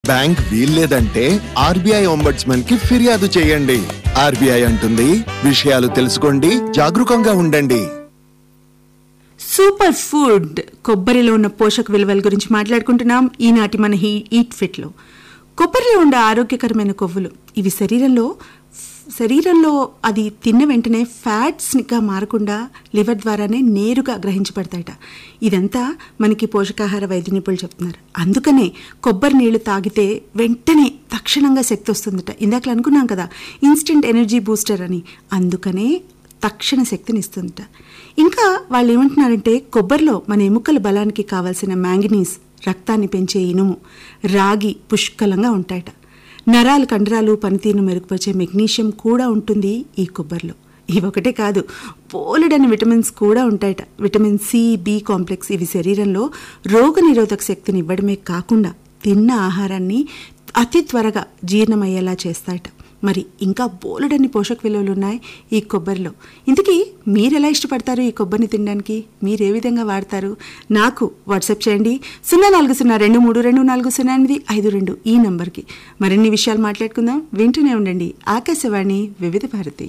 Bank వీల్లేదంటే RBI ombudsman కి ఫిర్యాదు చేయండి ఆర్బీఐ అంటుంది విషయాలు తెలుసుకోండి జాగరూకంగా ఉండండి సూపర్ ఫుడ్ కొబ్బరిలో ఉన్న పోషక విలువల గురించి మాట్లాడుకుంటున్నాం ఈనాటి మన హీ ఈట్ ఫిట్లో కొబ్బరిలో ఉండే ఆరోగ్యకరమైన కొవ్వులు ఇవి శరీరంలో శరీరంలో అది తిన్న వెంటనే ఫ్యాట్స్గా మారకుండా లివర్ ద్వారానే నేరుగా గ్రహించబడతాయట ఇదంతా మనకి పోషకాహార వైద్య నిపుణులు చెప్తున్నారు అందుకనే కొబ్బరి నీళ్లు తాగితే వెంటనే తక్షణంగా శక్తి వస్తుందట ఇందాక అనుకున్నాం కదా ఇన్స్టెంట్ ఎనర్జీ బూస్టర్ అని అందుకనే తక్షణ శక్తిని ఇస్తుందట ఇంకా వాళ్ళు ఏమంటున్నారంటే కొబ్బరిలో మన ఎముకల బలానికి కావాల్సిన మ్యాంగనీస్ రక్తాన్ని పెంచే ఇనుము రాగి పుష్కలంగా ఉంటాయట నరాలు కండరాలు పనితీరును మెరుగుపరిచే మెగ్నీషియం కూడా ఉంటుంది ఈ కొబ్బరిలో ఇవి ఒకటే కాదు పోలెడని విటమిన్స్ కూడా ఉంటాయట విటమిన్ సి బి కాంప్లెక్స్ ఇవి శరీరంలో రోగనిరోధక శక్తిని ఇవ్వడమే కాకుండా తిన్న ఆహారాన్ని అతి త్వరగా జీర్ణమయ్యేలా చేస్తాయట మరి ఇంకా బోలెడన్ని పోషక విలువలు ఉన్నాయి ఈ కొబ్బరిలో ఇంతకీ మీరు ఎలా ఇష్టపడతారు ఈ కొబ్బరిని తినడానికి మీరు ఏ విధంగా వాడతారు నాకు వాట్సాప్ చేయండి సున్నా నాలుగు సున్నా రెండు మూడు రెండు నాలుగు సున్నా ఎనిమిది ఐదు రెండు ఈ నంబర్కి మరిన్ని విషయాలు మాట్లాడుకుందాం వింటూనే ఉండండి ఆకాశవాణి వివిధ భారతి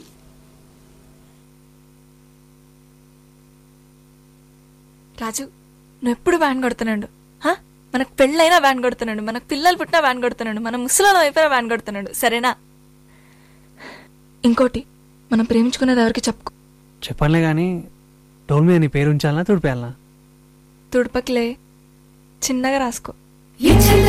రాజు నువ్వు ఎప్పుడు వ్యాన్ కొడుతున్నాడు హా? మనకు పెళ్ళైనా వ్యాన్ కొడుతున్నాడు మనకు పిల్లలు పుట్టినా వ్యాన్ కొడుతున్నాడు మన ముసలిలో అయిపోయినా వ్యాన్ కొడుతున్నాడు సరేనా ఇంకోటి మనం ప్రేమించుకున్నది ఎవరికి చెప్పుకో చెప్పనులే కానీ డోల్ మీద నీ పేరు ఉంచాలనా తుడిపేయాలనా తుడుపకిలే చిన్నగా రాసుకో ఈ చిన్న